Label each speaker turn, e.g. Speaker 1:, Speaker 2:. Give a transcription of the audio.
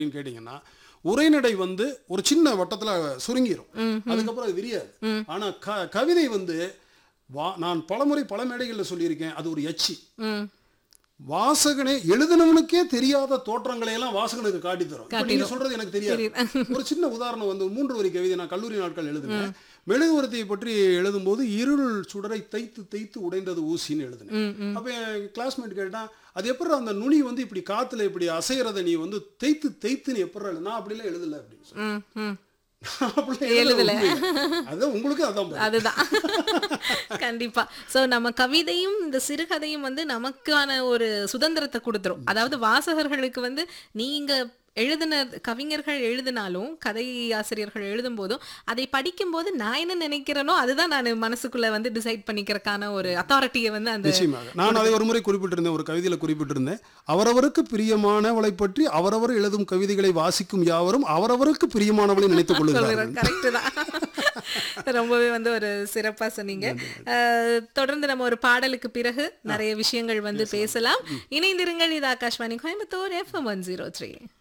Speaker 1: அப்படின்னு கேட்டிங்கன்னா உரைநடை வந்து ஒரு சின்ன வட்டத்துல சுருங்கிரும் அதுக்கப்புறம் அது விரியாது ஆனா க கவிதை வந்து வா நான் பலமுறை பல மேடைகளில் சொல்லியிருக்கேன் அது ஒரு எச்சி
Speaker 2: ம்
Speaker 1: வாசகனே எழுதினவனுக்கே தெரியாத தோற்றங்களை எல்லாம் வாசகனுக்கு காட்டி தரும் இப்ப நீங்க சொல்றது எனக்கு தெரியாது ஒரு சின்ன உதாரணம் வந்து மூன்று வரி கவிதை நான் கல்லூரி நாட்கள் எழுதினேன் மெழுகுவர்த்தியை பற்றி எழுதும்போது இருள் சுடரை தைத்து தைத்து உடைந்தது ஊசின்னு எழுதினேன் அப்ப என் கிளாஸ்மேட் கேட்டான் அது எப்படி அந்த நுனி வந்து இப்படி காத்துல இப்படி அசைறத நீ வந்து தேய்த்து தேய்த்துன்னு எப்படி எழுது நான் அப்படிலாம் எழுதல அப்படின்னு சொன்னேன்.
Speaker 2: ம் ம்
Speaker 1: நான் அப்படிலாம் எழுதல உண்மையா. அதான் உங்களுக்கு அதான் பதில்.
Speaker 2: அதுதான் கண்டிப்பா சோ நம்ம கவிதையும் இந்த சிறுகதையும் வந்து நமக்கான ஒரு சுதந்திரத்தை கொடுத்துரும் அதாவது வாசகர்களுக்கு வந்து நீங்க எழுதின கவிஞர்கள் எழுதினாலும் கதை ஆசிரியர்கள் எழுதும் போதும் அதை படிக்கும்போது நான் என்ன நினைக்கிறேனோ அதுதான் நான் மனசுக்குள்ள வந்து டிசைட் பண்ணிக்கிறதுக்கான ஒரு அத்தாரிட்டியை வந்து அந்த
Speaker 1: நிச்சயமாக நான் அதை ஒரு முறை குறிப்பிட்டிருந்தேன் ஒரு கவிதையில குறிப்பிட்டிருந்தேன் அவரவருக்கு பிரியமானவளை பற்றி அவரவர் எழுதும் கவிதைகளை வாசிக்கும் யாவரும் அவரவருக்கு பிரியமானவளை நினைத்துக் கொள்கிறார்கள்
Speaker 2: கரெக்ட் தான் ரொம்பவே வந்து ஒரு சிறப்பா சொன்னீங்க அஹ், தொடர்ந்து நம்ம ஒரு பாடலுக்கு பிறகு நிறைய விஷயங்கள் வந்து பேசலாம் இணைந்திருங்கள் இது Akashvani Coimbatore FM one zero three